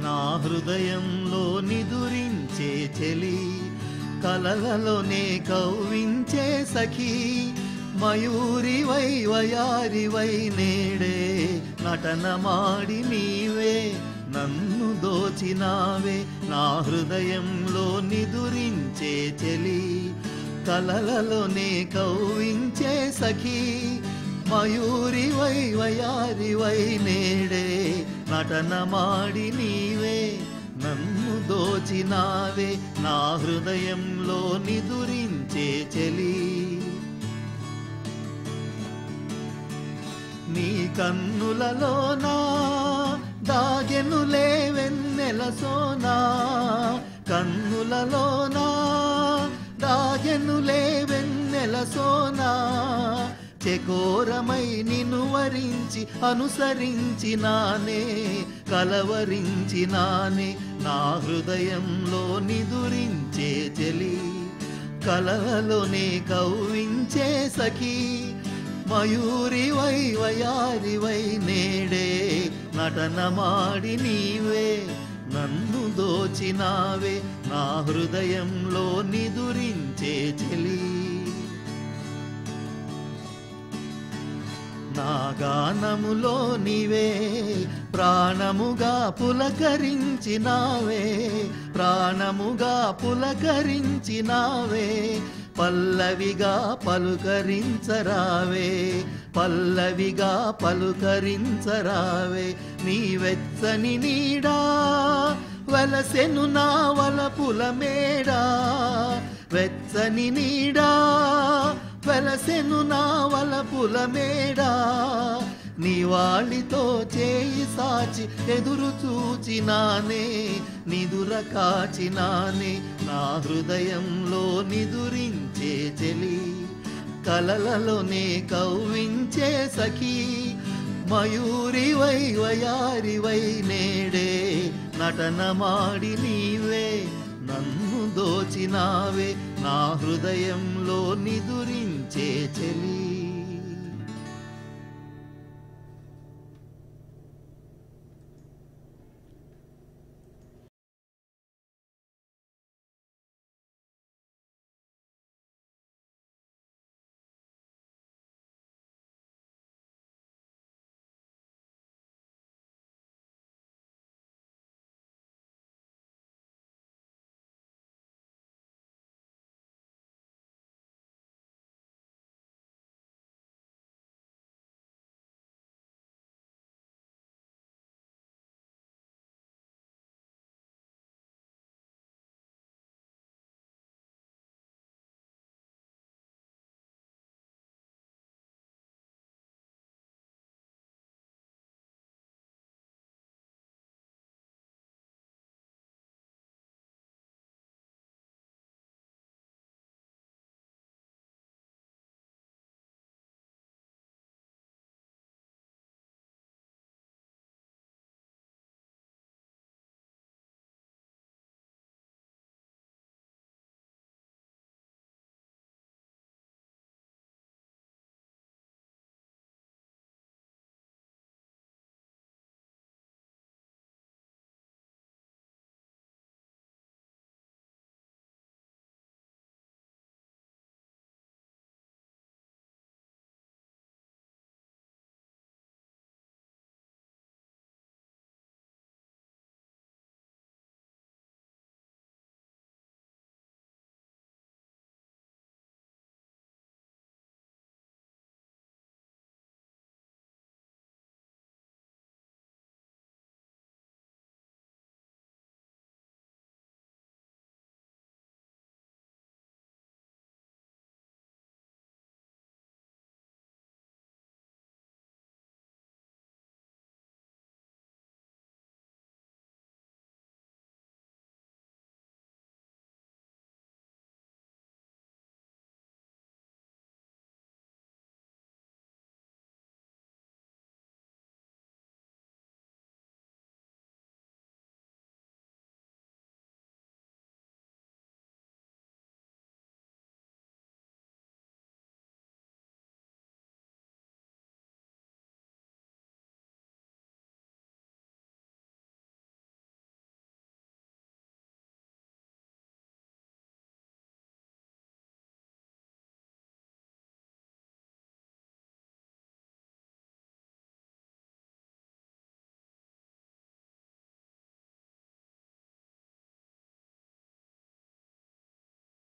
నా హృదయంలో నిదురించే చెలి కలలలోనే కవ్వించే సఖీ మయూరి వై వయారి వై నేడే నటన మాడి నీవే నన్ను దోచినావే నా హృదయంలో నిదురించే చెలి కలలలోనే కవ్వించే సఖీ మయూరి వై వయారి వై నేడే నటన మాడి నీవే నన్ను దోచినావే నా హృదయంలో నిదురించే చెలి నీ కన్నులలోనా దాగెనులే వెన్నెల సోనా కన్నులలోనా దాగెనులే వెన్నెల సోనా చెకోరమై నిన్ను వరించి అనుసరించి నానే కలవరించి నానే నా హృదయంలో నిదురించే చెలి కలలోనే కవ్వించే సఖీ మయూరి వై వయారి వై నేడే నటన మాడి నీవే నన్ను దోచినావే నా హృదయంలో నిదురించే చెలి నా గానములో నీవే ప్రాణముగా పులకరించినావే ప్రాణముగా పులకరించినావే పల్లవిగా పలుకరించరావే పల్లవిగా పలుకరించరావే నీ వెచ్చని నీడా వలసెను నా వలపుల మేడా వెచ్చని నీడా వెలసెను నా వలపుల మేడా నివాళితో చేయి సాచి ఎదురు చూచినానే నిదుర కాచినానే నా హృదయంలో నిదురించే చెలి కలలలోనే కవ్వించే సఖీ మయూరి వై వయారి వై నేడే నటన మాడి నీవే నన్ను దోచినావే నా హృదయంలో నిదురించే చెలి